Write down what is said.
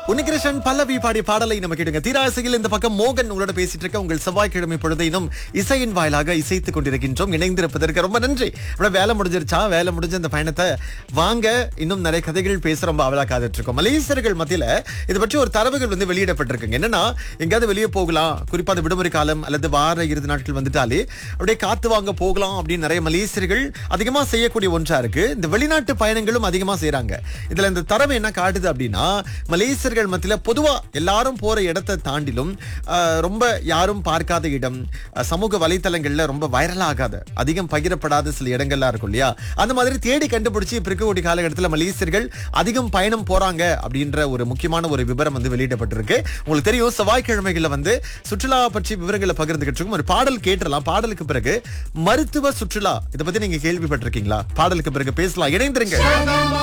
உன்னிகிருஷ்ணன் பல்லவி பாடிய பாடலை நம்ம கேட்டுங்க தீராசையில் இந்த பக்கம் மோகன் உங்களோட பேசிட்டு இருக்க உங்கள் செவ்வாய்க்கிழமை பொழுதையினும் இசையின் வாயிலாக இசைத்துக் கொண்டிருக்கின்றோம் இணைந்திருப்பதற்கு ரொம்ப நன்றி அப்புறம் வேலை முடிஞ்சிருச்சா வேலை முடிஞ்ச இந்த பயணத்தை வாங்க இன்னும் நிறைய கதைகள் பேச ரொம்ப அவலா காத்துட்டு இருக்கோம் மலேசியர்கள் மத்தியில இது பற்றி ஒரு தரவுகள் வந்து வெளியிடப்பட்டிருக்குங்க என்னன்னா எங்கேயாவது வெளியே போகலாம் குறிப்பா அந்த விடுமுறை காலம் அல்லது வார இறுதி நாட்கள் வந்துட்டாலே அப்படியே காத்து வாங்க போகலாம் அப்படின்னு நிறைய மலேசியர்கள் அதிகமா செய்யக்கூடிய ஒன்றா இருக்கு இந்த வெளிநாட்டு பயணங்களும் அதிகமா செய்றாங்க இதுல இந்த தரவு என்ன காட்டுது அப்படின்னா மலேசியர்கள் மத்தியில பொதுவா எல்லாரும் போற இடத்தை தாண்டிலும் ஆஹ், ரொம்ப யாரும் பார்க்காத இடம் ஆஹ், சமூக வலைத்தளங்கள்ல ரொம்ப வைரல் ஆகாத அதிகம் பகிரப்படாத சில இடங்கள்லாம் இருக்கும் இல்லையா அந்த மாதிரி தேடி கண்டுபிடிச்சு இப்ப இருக்கக்கூடிய காலகட்டத்தில் மலேசியர்கள் அதிகம் பயணம் போறாங்க அப்படின்ற ஒரு முக்கியமான ஒரு விவரம் வந்து வெளியிடப்பட்டிருக்கு உங்களுக்கு தெரியும் செவ்வாய்க்கிழமைகள்ல வந்து சுற்றுலா பற்றி விவரங்களை பகிர்ந்துகிட்டு இருக்கும் ஒரு பாடல் கேட்டுறலாம் பாடலுக்கு பிறகு மருத்துவ சுற்றுலா இதை பத்தி நீங்க கேள்விப்பட்டிருக்கீங்களா பாடலுக்கு பிறகு பேசலாம் இணைந்திருங்க